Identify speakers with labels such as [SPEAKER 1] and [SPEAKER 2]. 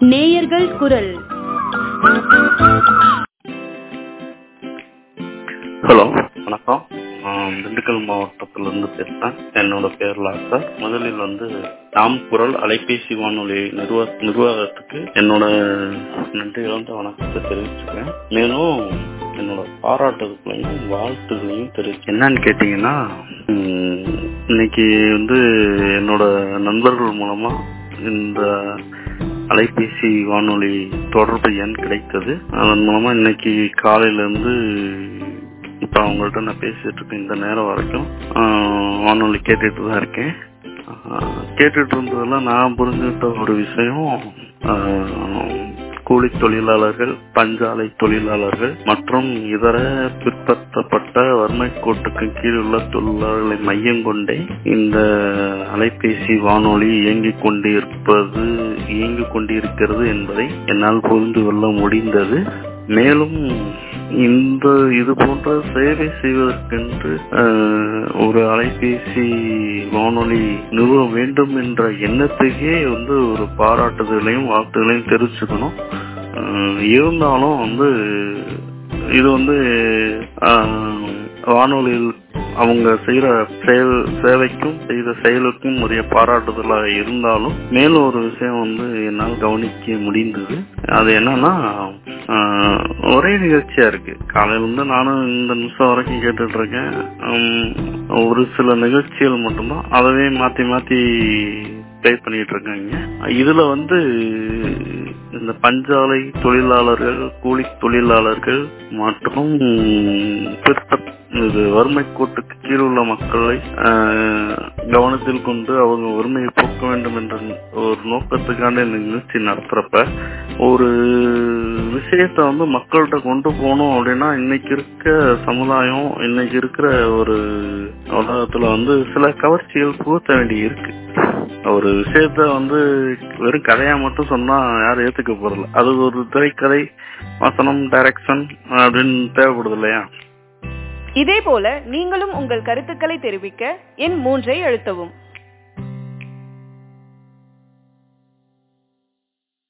[SPEAKER 1] நேயர்கள் குரல்
[SPEAKER 2] ஹலோ வணக்கம் நான் திண்டுக்கல் மாவட்டத்திலிருந்து பேசுறேன் என்னோட பேர் லாசா முதலில் வந்து நாம் குரல் அலைபேசி வானொலி நிர்வா நிர்வாகத்துக்கு என்னோட நன்றி கலந்த வணக்கத்தை தெரிவிச்சுக்கிறேன் மேலும் என்னோட பாராட்டுகளையும் வாழ்த்துகளையும் தெரிவிச்சு என்னன்னு கேட்டீங்கன்னா உம், இன்னைக்கு வந்து என்னோட நண்பர்கள் மூலமா இந்த அலைபேசி வானொலி தொடர்பு எண் கிடைத்தது அதன் மூலமா இன்னைக்கு காலையில இருந்து இப்ப அவங்கள்ட்ட நான் பேசிட்டு இருக்கேன் இந்த நேரம் வரைக்கும் ஆஹ், வானொலி கேட்டுட்டு தான் இருக்கேன் ஆஹ், கேட்டுட்டு இருந்ததெல்லாம் நான் புரிஞ்சுக்கிட்ட ஒரு விஷயம் ஆஹ், கூலி தொழிலாளர்கள் பஞ்சாலை தொழிலாளர்கள் மற்றும் இதர பிற்படுத்தப்பட்ட வறுமை கோட்டுக்கு கீழ் உள்ள தொழிலாளர்களை மையம் கொண்டே இந்த அலைபேசி வானொலி இயங்கிக் கொண்டிருப்பது இயங்கிக் கொண்டிருக்கிறது என்பதை என்னால் புரிந்து கொள்ள முடிந்தது மேலும் இந்த இது போன்ற சேவை செய்வதற்கென்று ஆஹ், ஒரு அலைபேசி வானொலி நிறுவ வேண்டும் என்ற எண்ணத்துக்கே வந்து ஒரு பாராட்டுதலையும் வாழ்த்துகளையும் தெரிவிச்சுக்கணும் ஆஹ், இருந்தாலும் வந்து இது வந்து ஆஹ், வானொலியில் அவங்க செய்யற செயல் சேவைக்கும் செய்த செயலுக்கும் உரிய பாராட்டுதலாக இருந்தாலும் மேலும் ஒரு விஷயம் வந்து என்னால் கவனிக்க முடிந்தது அது என்னன்னா ஆஹ், ஒரே நிகழ்ச்சியா இருக்கு காலையில இருந்து நானும் இந்த நிமிஷம் வரைக்கும் கேட்டுட்டு இருக்கேன் உம், ஒரு சில நிகழ்ச்சிகள் மட்டும்தான் அதவே மாத்தி மாத்தி ப்ளே பண்ணிட்டு இருக்காங்க இதுல வந்து இந்த பஞ்சாலை தொழிலாளர்கள் கூலி தொழிலாளர்கள் மற்றும் பிற்பட்ட இது வறுமை கோட்டுக்கு கீழ் உள்ள மக்களை ஆஹ், கவனத்தில் கொண்டு அவங்க வறுமையை போக்க வேண்டும் என்ற ஒரு நோக்கத்துக்கான இந்த நிகழ்ச்சி நடத்துறப்ப ஒரு விஷயத்த வந்து மக்கள்கிட்ட கொண்டு போகணும் அப்படின்னா இன்னைக்கு இருக்க சமுதாயம் இன்னைக்கு இருக்கிற ஒரு உலகத்துல வந்து சில கவர்ச்சிகள் புகுத்த வேண்டி இருக்கு ஒரு விஷயத்த வந்து வெறும் கதையா மட்டும் சொன்னா யாரும் ஏத்துக்க போறதில்ல அது ஒரு திரைக்கதை வசனம் டைரக்ஷன் அப்படின்னு தேவைப்படுது இல்லையா
[SPEAKER 1] இதே போல நீங்களும் உங்கள் கருத்துக்களை தெரிவிக்க எண் மூன்றை அழுத்தவும்